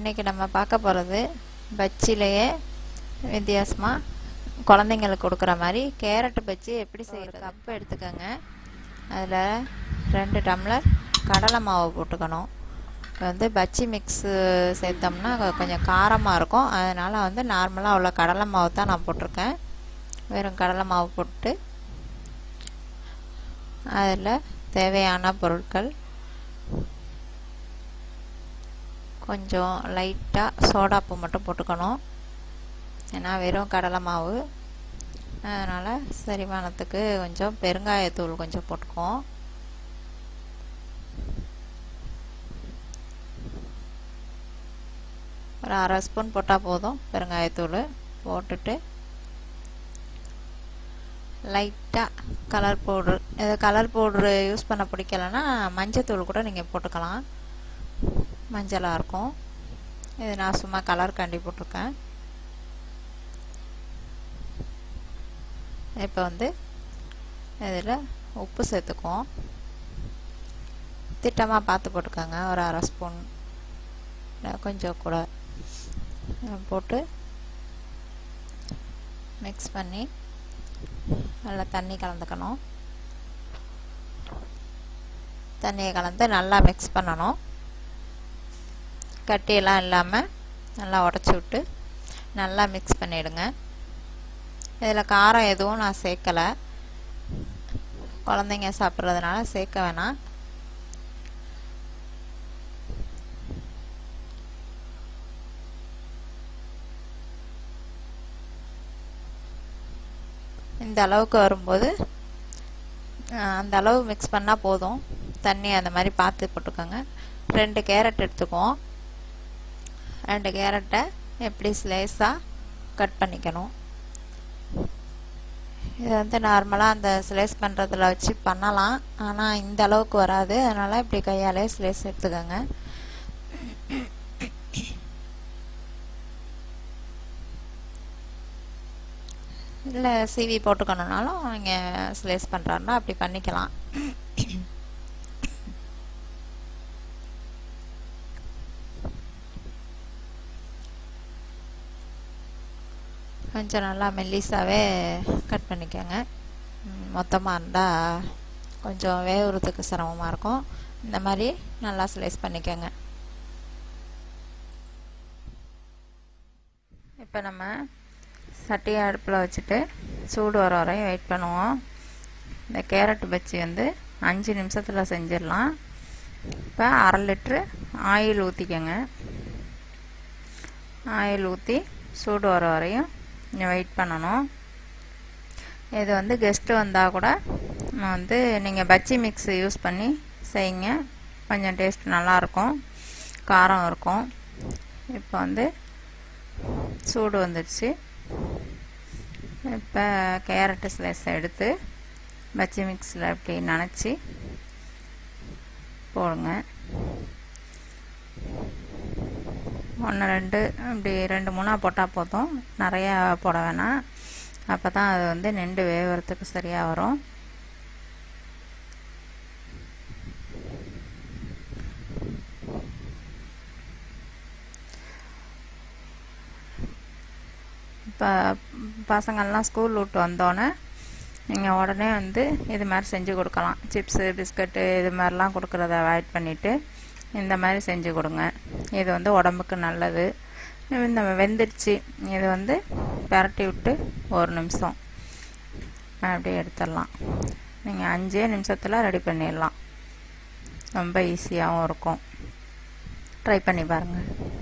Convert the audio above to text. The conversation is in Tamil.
இன்றைக்கி நம்ம பார்க்க போகிறது பஜ்ஜிலேயே வித்தியாசமாக குழந்தைங்களுக்கு கொடுக்குற மாதிரி கேரட் பஜ்ஜி எப்படி செய்கிற கப்பு எடுத்துக்கோங்க அதில் ரெண்டு டம்ளர் கடலை மாவு போட்டுக்கணும் இப்போ வந்து பஜ்ஜி மிக்ஸு சேர்த்தோம்னா கொஞ்சம் காரமாக இருக்கும் அதனால் வந்து நார்மலாக அவ்வளோ கடலை மாவு தான் நான் போட்டிருக்கேன் வெறும் கடலை மாவு போட்டு அதில் தேவையான பொருட்கள் கொஞ்சம் லைட்டாக சோடாப்பு மட்டும் போட்டுக்கணும் ஏன்னா வெறும் கடலை மாவு அதனால் செரிமானத்துக்கு கொஞ்சம் பெருங்காயத்தூள் கொஞ்சம் போட்டுக்குவோம் ஒரு அரை ஸ்பூன் போட்டால் போதும் பெருங்காயத்தூள் போட்டுட்டு லைட்டாக கலர் பவுட்ரு இது கலர் பவுட்ரு யூஸ் பண்ண பிடிக்கலன்னா மஞ்சத்தூள் கூட நீங்கள் போட்டுக்கலாம் மஞ்சளாக இருக்கும் இது நான் சும்மா கலர் காண்டி போட்டிருக்கேன் இப்போ வந்து இதில் உப்பு சேர்த்துக்குவோம் திட்டமாக பார்த்து போட்டுக்கோங்க ஒரு அரை ஸ்பூன் கொஞ்சம் கூட போட்டு மிக்ஸ் பண்ணி நல்லா தண்ணி கலந்துக்கணும் தண்ணியை கலந்து நல்லா மிக்ஸ் பண்ணணும் கட்டியெல்லாம் இல்லாமல் நல்லா உடச்சி விட்டு நல்லா மிக்ஸ் பண்ணிவிடுங்க இதில் காரம் எதுவும் நான் சேர்க்கலை குழந்தைங்க சாப்பிட்றதுனால சேர்க்க வேணாம் இந்த அளவுக்கு வரும்போது அந்த அளவு மிக்ஸ் பண்ணால் போதும் தண்ணி அந்த மாதிரி பார்த்து போட்டுக்கோங்க ரெண்டு கேரட் எடுத்துக்குவோம் ரெண்டு கேரட்டை எப்படி ஸ்லைஸாக கட் பண்ணிக்கணும் இது வந்து நார்மலாக அந்த ஸ்லைஸ் பண்ணுறதுல வச்சு பண்ணலாம் ஆனால் இந்த அளவுக்கு வராது அதனால் இப்படி கையாலே ஸ்லைஸ் எடுத்துக்கோங்க இல்லை சிவி போட்டுக்கணுனாலும் நீங்கள் ஸ்லைஸ் பண்ணுறாருன்னா அப்படி பண்ணிக்கலாம் கொஞ்சம் நல்லா மெல்லிஸாகவே கட் பண்ணிக்கோங்க மொத்தமாக இருந்தால் கொஞ்சம் வேவுறதுக்கு சிரமமாக இருக்கும் இந்த மாதிரி நல்லா ஸ்லைஸ் பண்ணிக்கோங்க இப்போ நம்ம சட்டியை அடுப்பில் வச்சுட்டு சூடு வர வரையும் வெயிட் பண்ணுவோம் இந்த கேரட் பச்சி வந்து அஞ்சு நிமிஷத்தில் செஞ்சிடலாம் இப்போ அரை லிட்ரு ஆயில் ஊற்றிக்கோங்க ஆயில் ஊற்றி சூடு வர வரையும் வெயிட் பண்ணணும் இது வந்து கெஸ்ட்டு வந்தால் கூட வந்து நீங்கள் பச்சி மிக்ஸ் யூஸ் பண்ணி செய்யுங்க கொஞ்சம் டேஸ்ட் நல்லாயிருக்கும் காரம் இருக்கும் இப்போ வந்து சூடு வந்துடுச்சு இப்போ கேரட்டு ஸ்லைஸ் எடுத்து பச்சி மிக்ஸில் அப்படி நனைச்சி போடுங்க ஒன்று ரெண்டு இப்படி ரெண்டு மூணாக போட்டால் போதும் நிறையா போட வேணாம் அப்போ தான் அது வந்து நெண்டு வேகிறதுக்கு சரியாக வரும் இப்போ பசங்கள்லாம் ஸ்கூல் விட்டு வந்தோடனே நீங்கள் உடனே வந்து இது மாதிரி செஞ்சு கொடுக்கலாம் சிப்ஸு பிஸ்கட்டு இது மாதிரிலாம் கொடுக்குறத அவாய்ட் பண்ணிவிட்டு இந்த மாதிரி செஞ்சு கொடுங்க இது வந்து உடம்புக்கு நல்லது இந்த வெந்துடுச்சு இது வந்து பரட்டி விட்டு ஒரு நிமிஷம் அப்படியே எடுத்துடலாம் நீங்கள் அஞ்சே நிமிஷத்தில் ரெடி பண்ணிடலாம் ரொம்ப ஈஸியாகவும் இருக்கும் ட்ரை பண்ணி பாருங்கள்